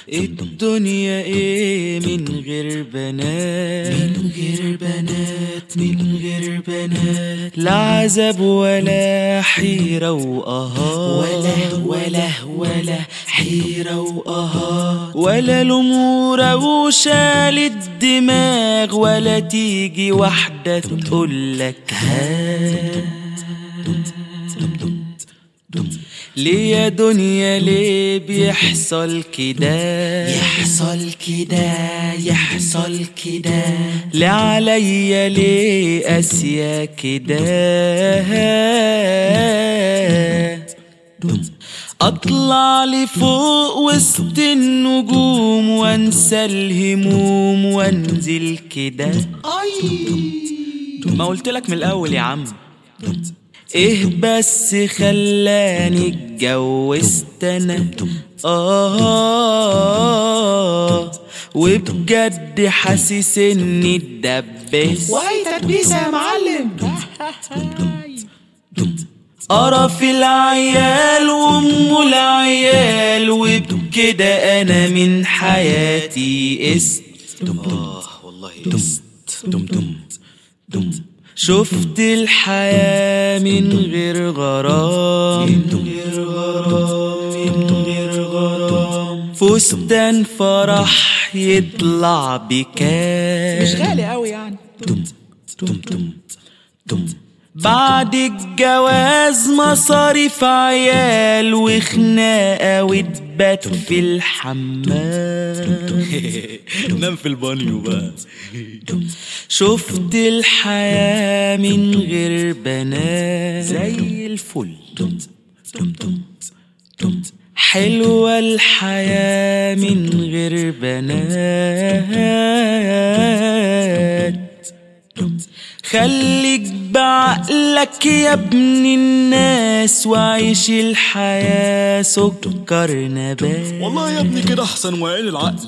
الدنيا ايه من غير بنات من غير بنات من غير بنات لا عذاب ولا حيرة وقهار ولا ولا ولا حيرة وقهار ولا لمورة وشال الدماغ ولا تيجي واحدة تقولك هات ليه يا دنيا ليه بيحصل كده يحصل كده يحصل كده ليه عليا ليه قاسية كده اطلع لفوق وسط النجوم وانسى الهموم وانزل كده ما قلت لك من الاول يا عم ايه بس خلاني اتجوزت انا اه وبجد حاسس اني اتدبست واي تدبيسه يا معلم قرف العيال وام العيال وبكده انا من حياتي است اه والله است دم دم دم شفت الحياة من غير غرام من غير غرام من غير غرام فستان فرح يطلع بكام مش غالي قوي يعني دم دم دم دم بعد الجواز مصاريف عيال وخناقة وتبات في الحمام نام في البانيو بقى شفت الحياة من غير بنات زي الفل حلوة الحياة من غير بنات خليك بعقلك يا ابن الناس وعيش الحياة سكر نبات والله يا ابني كده احسن وعين العقل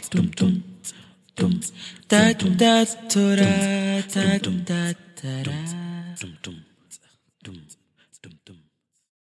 تا تا ترا تا تا ترا